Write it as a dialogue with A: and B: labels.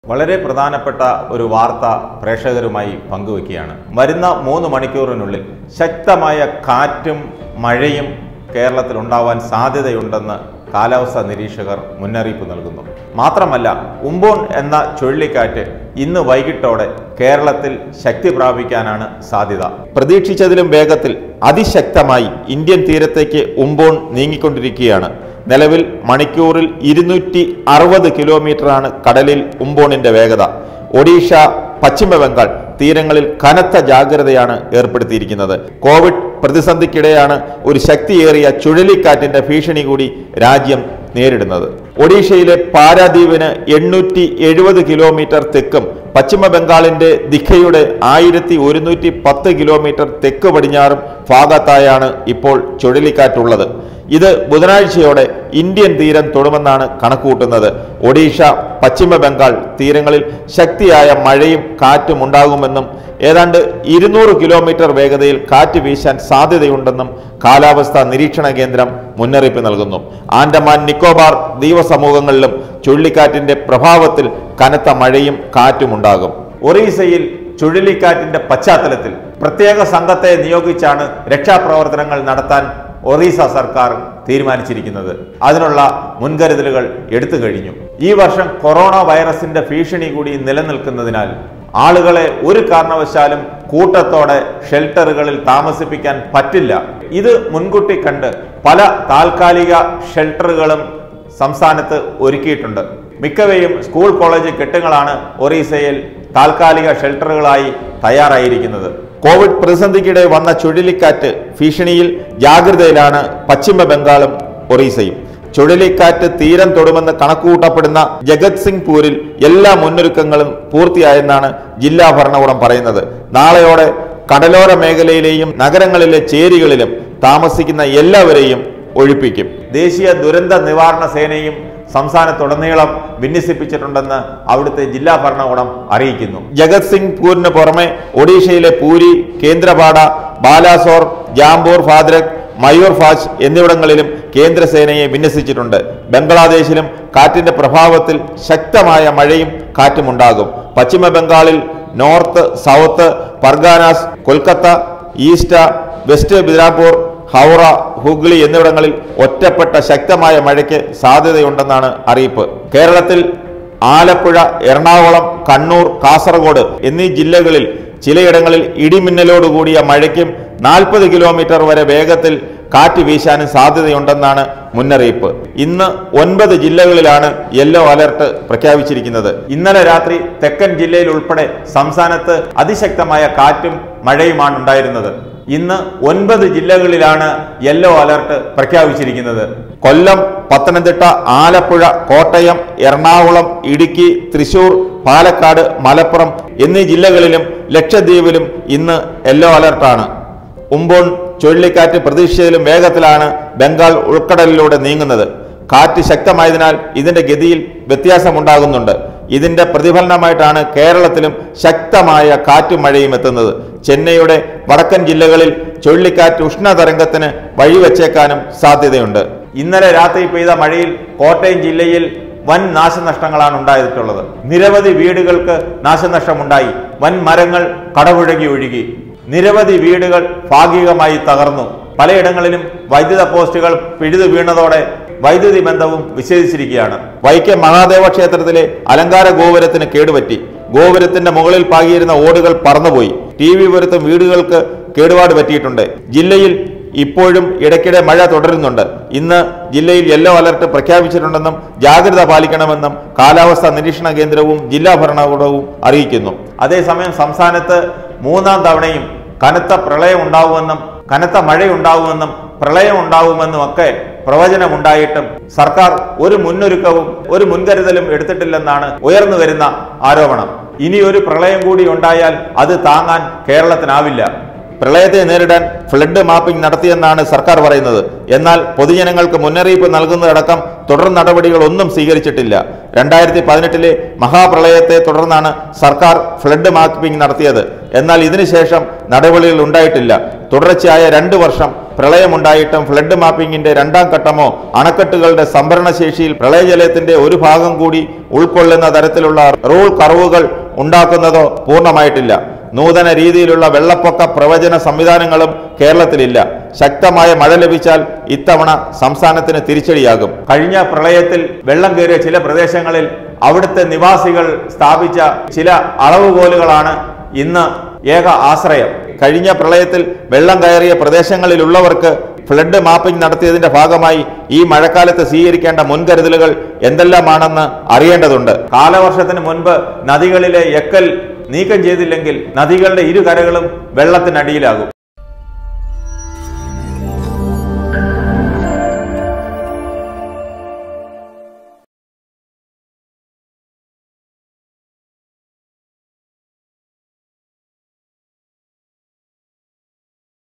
A: വളരെ പ്രധാനപ്പെട്ട ഒരു വാർത്ത പ്രേക്ഷകരുമായി പങ്കുവയ്ക്കുകയാണ് വരുന്ന മൂന്ന് മണിക്കൂറിനുള്ളിൽ ശക്തമായ കാറ്റും മഴയും കേരളത്തിൽ ഉണ്ടാവാൻ സാധ്യതയുണ്ടെന്ന് കാലാവസ്ഥാ നിരീക്ഷകർ മുന്നറിയിപ്പ് നൽകുന്നു മാത്രമല്ല ഉംബോൺ എന്ന ചുഴലിക്കാറ്റ് ഇന്ന് വൈകിട്ടോടെ കേരളത്തിൽ ശക്തി പ്രാപിക്കാനാണ് സാധ്യത പ്രതീക്ഷിച്ചതിലും വേഗത്തിൽ അതിശക്തമായി ഇന്ത്യൻ തീരത്തേക്ക് ഉംബോൺ നീങ്ങിക്കൊണ്ടിരിക്കുകയാണ് നിലവിൽ മണിക്കൂറിൽ ഇരുന്നൂറ്റി അറുപത് കിലോമീറ്ററാണ് കടലിൽ ഉംബോണിന്റെ വേഗത ഒഡീഷ പശ്ചിമ ബംഗാൾ തീരങ്ങളിൽ കനത്ത ജാഗ്രതയാണ് ഏർപ്പെടുത്തിയിരിക്കുന്നത് കോവിഡ് പ്രതിസന്ധിക്കിടെയാണ് ഒരു ശക്തിയേറിയ ചുഴലിക്കാറ്റിന്റെ ഭീഷണി കൂടി രാജ്യം നേരിടുന്നത് ഒഡീഷയിലെ പാരാദ്വീപിന് എണ്ണൂറ്റി എഴുപത് കിലോമീറ്റർ തെക്കും പശ്ചിമ ബംഗാളിന്റെ ദിഖയുടെ ആയിരത്തി ഒരുന്നൂറ്റി പത്ത് കിലോമീറ്റർ തെക്ക് പടിഞ്ഞാറും ഭാഗത്തായാണ് ഇപ്പോൾ ചുഴലിക്കാറ്റുള്ളത് ഇത് ബുധനാഴ്ചയോടെ ഇന്ത്യൻ തീരം തൊടുമെന്നാണ് കണക്കുകൂട്ടുന്നത് ഒഡീഷ പശ്ചിമ ബംഗാൾ തീരങ്ങളിൽ ശക്തിയായ മഴയും കാറ്റും ഉണ്ടാകുമെന്നും ഏതാണ്ട് ഇരുന്നൂറ് കിലോമീറ്റർ വേഗതയിൽ കാറ്റ് വീശാൻ സാധ്യതയുണ്ടെന്നും കാലാവസ്ഥാ നിരീക്ഷണ കേന്ദ്രം മുന്നറിയിപ്പ് നൽകുന്നു ആൻഡമാൻ നിക്കോബാർ ദ്വീപസമൂഹങ്ങളിലും ചുഴലിക്കാറ്റിന്റെ പ്രഭാവത്തിൽ കനത്ത മഴയും കാറ്റും ഉണ്ടാകും ഒറീസയിൽ ചുഴലിക്കാറ്റിന്റെ പശ്ചാത്തലത്തിൽ പ്രത്യേക സംഘത്തെ നിയോഗിച്ചാണ് രക്ഷാപ്രവർത്തനങ്ങൾ നടത്താൻ ഒറീസ സർക്കാർ തീരുമാനിച്ചിരിക്കുന്നത് അതിനുള്ള മുൻകരുതലുകൾ എടുത്തു കഴിഞ്ഞു ഈ വർഷം കൊറോണ വൈറസിന്റെ ഭീഷണി കൂടി നിലനിൽക്കുന്നതിനാൽ ആളുകളെ ഒരു കാരണവശാലും കൂട്ടത്തോടെ ഷെൽട്ടറുകളിൽ താമസിപ്പിക്കാൻ പറ്റില്ല ഇത് മുൻകൂട്ടി കണ്ട് പല താൽക്കാലിക ഷെൽട്ടറുകളും സംസ്ഥാനത്ത് ഒരുക്കിയിട്ടുണ്ട് മിക്കവയും സ്കൂൾ കോളേജ് കെട്ടുകളാണ് ഒറീസയിൽ താൽക്കാലിക ഷെൽട്ടറുകളായി തയ്യാറായിരിക്കുന്നത് കോവിഡ് പ്രതിസന്ധിക്കിടെ വന്ന ചുഴലിക്കാറ്റ് ഭീഷണിയിൽ ജാഗ്രതയിലാണ് പശ്ചിമ ബംഗാളും ഒറീസയും ചുഴലിക്കാറ്റ് തീരം തൊടുമെന്ന് കണക്കുകൂട്ടപ്പെടുന്ന ജഗത് സിംഗ് പൂരിൽ എല്ലാ മുന്നൊരുക്കങ്ങളും പൂർത്തിയായെന്നാണ് ജില്ലാ ഭരണകൂടം പറയുന്നത് നാളെയോടെ കടലോര മേഖലയിലെയും നഗരങ്ങളിലെ ചേരികളിലും താമസിക്കുന്ന എല്ലാവരെയും ഒഴിപ്പിക്കും ദേശീയ ദുരന്ത നിവാരണ സേനയും സംസ്ഥാനത്തുടനീളം വിന്യസിപ്പിച്ചിട്ടുണ്ടെന്ന് അവിടുത്തെ ജില്ലാ ഭരണകൂടം അറിയിക്കുന്നു ജഗത് സിംഗ് പൂരിന് പുറമെ ഒഡീഷയിലെ പൂരി കേന്ദ്രപാട ബാലാസോർ ജാംബൂർ ഫാദ്രക് മയൂർ ഫാജ് എന്നിവിടങ്ങളിലും കേന്ദ്രസേനയെ വിന്യസിച്ചിട്ടുണ്ട് ബംഗ്ലാദേശിലും കാറ്റിന്റെ പ്രഭാവത്തിൽ ശക്തമായ മഴയും കാറ്റും ഉണ്ടാകും പശ്ചിമ ബംഗാളിൽ North South Parganas Kolkata east west Bidrapur Howrah Hooghly എന്നിവിടങ്ങളിൽ ഒറ്റപ്പെട്ട ശക്തമായ മഴയ്ക്ക് സാധ്യതയുണ്ടെന്നാണ് അറിയിപ്പ് കേരളത്തിൽ ആലപ്പുഴ എറണാകുളം കണ്ണൂർ കാസർഗോഡ് എന്നീ ജില്ലകളിൽ ചിലയിടങ്ങളിൽ ഇടിമിന്നലോടുകൂടിയ മഴയ്ക്കും നാൽപ്പത് കിലോമീറ്റർ വരെ വേഗത്തിൽ കാറ്റ് വീശാനും സാധ്യതയുണ്ടെന്നാണ് മുന്നറിയിപ്പ് ഇന്ന് ഒൻപത് ജില്ലകളിലാണ് യെല്ലോ അലർട്ട് പ്രഖ്യാപിച്ചിരിക്കുന്നത് ഇന്നലെ രാത്രി തെക്കൻ ജില്ലയിൽ ഉൾപ്പെടെ സംസ്ഥാനത്ത് അതിശക്തമായ കാറ്റും മഴയുമാണ് ഉണ്ടായിരുന്നത് ഇന്ന് ഒൻപത് ജില്ലകളിലാണ് യെല്ലോ അലർട്ട് പ്രഖ്യാപിച്ചിരിക്കുന്നത് കൊല്ലം പത്തനംതിട്ട ആലപ്പുഴ കോട്ടയം എറണാകുളം ഇടുക്കി തൃശൂർ പാലക്കാട് മലപ്പുറം എന്നീ ജില്ലകളിലും ലക്ഷദ്വീപിലും ഇന്ന് യെല്ലോ അലർട്ടാണ് ഉംബോൺ ചുഴലിക്കാറ്റ് പ്രതീക്ഷിച്ചതിലും വേഗത്തിലാണ് ബംഗാൾ ഉൾക്കടലിലൂടെ നീങ്ങുന്നത് കാറ്റ് ശക്തമായതിനാൽ ഇതിന്റെ ഗതിയിൽ വ്യത്യാസമുണ്ടാകുന്നുണ്ട് ഇതിന്റെ പ്രതിഫലനമായിട്ടാണ് കേരളത്തിലും ശക്തമായ കാറ്റും മഴയും എത്തുന്നത് ചെന്നൈയുടെ വടക്കൻ ജില്ലകളിൽ ചുഴലിക്കാറ്റ് ഉഷ്ണതരംഗത്തിന് വഴിവെച്ചേക്കാനും സാധ്യതയുണ്ട് ഇന്നലെ രാത്രി പെയ്ത മഴയിൽ കോട്ടയം ജില്ലയിൽ വൻ നാശനഷ്ടങ്ങളാണ് ഉണ്ടായിട്ടുള്ളത് നിരവധി വീടുകൾക്ക് നാശനഷ്ടമുണ്ടായി വൻ മരങ്ങൾ കടപുഴകി ഒഴുകി നിരവധി വീടുകൾ ഭാഗികമായി തകർന്നു പലയിടങ്ങളിലും വൈദ്യുത പോസ്റ്റുകൾ പിഴുതു വീണതോടെ വൈദ്യുതി ബന്ധവും വിച്ഛേദിച്ചിരിക്കുകയാണ് വൈക്കം മഹാദേവ ക്ഷേത്രത്തിലെ അലങ്കാര ഗോപുരത്തിന് കേടുപറ്റി ഗോപുരത്തിന്റെ മുകളിൽ പാകിയിരുന്ന ഓടുകൾ പറന്നുപോയി ടി വി പുരത്തും വീടുകൾക്ക് കേടുപാട് പറ്റിയിട്ടുണ്ട് ജില്ലയിൽ ഇപ്പോഴും ഇടയ്ക്കിടെ മഴ തുടരുന്നുണ്ട് ഇന്ന് ജില്ലയിൽ യെല്ലോ അലർട്ട് പ്രഖ്യാപിച്ചിട്ടുണ്ടെന്നും ജാഗ്രത പാലിക്കണമെന്നും കാലാവസ്ഥാ നിരീക്ഷണ കേന്ദ്രവും ജില്ലാ ഭരണകൂടവും അറിയിക്കുന്നു അതേസമയം സംസ്ഥാനത്ത് മൂന്നാം തവണയും കനത്ത പ്രളയം ഉണ്ടാവുമെന്നും കനത്ത മഴയുണ്ടാവുമെന്നും പ്രളയം ഉണ്ടാവുമെന്നും ഒക്കെ പ്രവചനമുണ്ടായിട്ടും സർക്കാർ ഒരു മുന്നൊരുക്കവും ഒരു മുൻകരുതലും എടുത്തിട്ടില്ലെന്നാണ് ഉയർന്നു വരുന്ന ആരോപണം ഇനി ഒരു പ്രളയം കൂടി ഉണ്ടായാൽ അത് താങ്ങാൻ കേരളത്തിനാവില്ല പ്രളയത്തെ നേരിടാൻ ഫ്ലഡ് മാപ്പിംഗ് നടത്തിയെന്നാണ് സർക്കാർ പറയുന്നത് എന്നാൽ പൊതുജനങ്ങൾക്ക് മുന്നറിയിപ്പ് നൽകുന്നതടക്കം തുടർ നടപടികൾ ഒന്നും സ്വീകരിച്ചിട്ടില്ല രണ്ടായിരത്തി പതിനെട്ടിലെ മഹാപ്രളയത്തെ തുടർന്നാണ് സർക്കാർ ഫ്ലഡ് മാപ്പിംഗ് നടത്തിയത് എന്നാൽ ഇതിനുശേഷം നടപടികൾ ഉണ്ടായിട്ടില്ല തുടർച്ചയായ രണ്ട് വർഷം പ്രളയമുണ്ടായിട്ടും ഫ്ലഡ് മാപ്പിംഗിന്റെ രണ്ടാം ഘട്ടമോ അണക്കെട്ടുകളുടെ സംഭരണശേഷിയിൽ പ്രളയജലത്തിന്റെ ഒരു ഭാഗം കൂടി ഉൾക്കൊള്ളുന്ന തരത്തിലുള്ള റൂൾ കർവുകൾ ഉണ്ടാക്കുന്നതോ പൂർണ്ണമായിട്ടില്ല നൂതന രീതിയിലുള്ള വെള്ളപ്പൊക്ക പ്രവചന സംവിധാനങ്ങളും കേരളത്തിലില്ല ശക്തമായ മഴ ലഭിച്ചാൽ ഇത്തവണ സംസ്ഥാനത്തിന് തിരിച്ചടിയാകും കഴിഞ്ഞ പ്രളയത്തിൽ വെള്ളം കയറിയ ചില പ്രദേശങ്ങളിൽ അവിടുത്തെ നിവാസികൾ സ്ഥാപിച്ച ചില അളവുകോലുകളാണ് ഇന്ന് ഏക ആശ്രയം കഴിഞ്ഞ പ്രളയത്തിൽ വെള്ളം കയറിയ പ്രദേശങ്ങളിലുള്ളവർക്ക് ഫ്ലഡ് മാപ്പിംഗ് നടത്തിയതിന്റെ ഭാഗമായി ഈ മഴക്കാലത്ത് സ്വീകരിക്കേണ്ട മുൻകരുതലുകൾ എന്തെല്ലാമാണെന്ന് അറിയേണ്ടതുണ്ട് കാലവർഷത്തിന് മുൻപ് നദികളിലെ എക്കൽ നീക്കം ചെയ്തില്ലെങ്കിൽ നദികളുടെ ഇരുകരകളും വെള്ളത്തിനടിയിലാകും